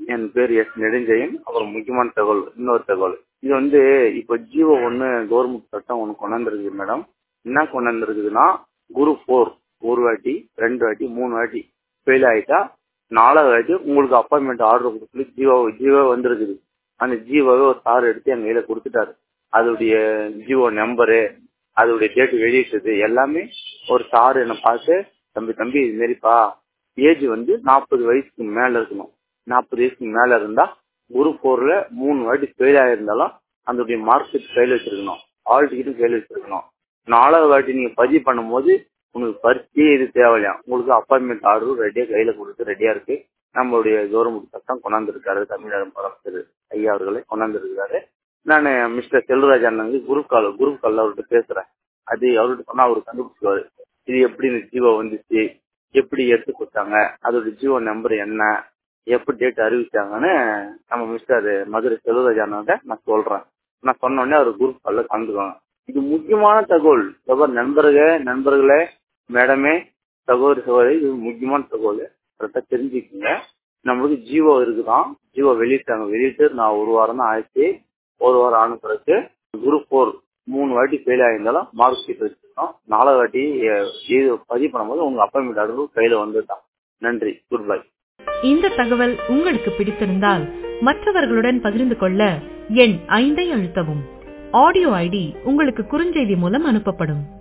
என் பேர் எஸ் நெடுஞ்செயன் அப்புறம் முக்கியமான தகவல் இன்னொரு தகவல் இது வந்து இப்போ ஜியோ ஒன்று கவர்மெண்ட் சட்டம் ஒன்று கொண்டாந்துருக்குது மேடம் என்ன கொண்டாந்துருக்குதுன்னா குரு ஃபோர் ஒரு வாட்டி ரெண்டு வாட்டி மூணு வாட்டி ஃபெயில் ஆயிட்டா நாலாவது வாட்டி உங்களுக்கு அப்பாயின்மெண்ட் ஆர்டர் கொடுத்து ஜியோ ஜியோ வந்திருக்குது அந்த ஜியோவை ஒரு சார் எடுத்து என் கையில கொடுத்துட்டாரு அதோடைய ஜியோ நம்பரு அதோடைய டேட் வெளியிட்டது எல்லாமே ஒரு சார் என்னை பார்த்து தம்பி தம்பி இது மாரிப்பா ஏஜ் வந்து நாற்பது வயசுக்கு மேல இருக்கணும் நாற்பது வயசுக்கு மேல இருந்தா குரு போர்ல மூணு வாட்டி ஃபெயில் ஆயிருந்தாலும் அதோடைய மார்க் ஷீட் கையில் வச்சிருக்கணும் ஆல் டிக்கெட்டும் கையில் வச்சிருக்கணும் நாலாவது வாட்டி நீங்க பதிவு பண்ணும்போது உங்களுக்கு பரிச்சையே இது தேவையா உங்களுக்கு அப்பாயின்மெண்ட் ஆர்டரும் ரெடியா கையில கொடுத்து ரெடியா இருக்கு நம்மளுடைய கவர்மெண்ட் சட்டம் கொண்டாந்துருக்காரு தமிழக முதலமைச்சர் ஐயா அவர்களை கொண்டாந்துருக்காரு நான் மிஸ்டர் செல்வராஜ் அண்ணனுக்கு குரூப் கால் குரூப் கால் அவர்கிட்ட பேசுறேன் அது அவர்கிட்ட சொன்னா அவர் கண்டுபிடிச்சுவாரு இது எப்படி இந்த ஜீவோ வந்துச்சு எப்படி எடுத்து கொடுத்தாங்க அதோட ஜீவோ நம்பர் என்ன எப்ப டேட் அறிவிச்சாங்கன்னு நம்ம மிஸ்டர் மதுரை செல்வராஜ் அண்ணன்கிட்ட நான் சொல்றேன் நான் சொன்ன உடனே அவர் குரூப் கால்ல கலந்துக்குவாங்க இது முக்கியமான தகவல் தகவல் நண்பர்களே நண்பர்களே மேடமே சகோதரி சகோதரி இது முக்கியமான தகவல் கரெக்டா தெரிஞ்சுக்கோங்க நம்மளுக்கு ஜீவோ இருக்குதான் ஜீவோ வெளியிட்டாங்க வெளியிட்டு நான் ஒரு வாரம் தான் ஆயிடுச்சு ஒரு வாரம் ஆன பிறகு குரூப் ஃபோர் மூணு வாட்டி ஃபெயில் ஆயிருந்தாலும் மார்க் ஷீட் வச்சிருக்கோம் நாலாவது வாட்டி இது பதிவு பண்ணும்போது உங்க அப்பாயின்மெண்ட் ஆர்டர் கையில வந்துட்டான் நன்றி குட் பை இந்த தகவல் உங்களுக்கு பிடித்திருந்தால் மற்றவர்களுடன் பகிர்ந்து கொள்ள எண் ஐந்தை அழுத்தவும் ஆடியோ ஐடி உங்களுக்கு குறுஞ்செய்தி மூலம் அனுப்பப்படும்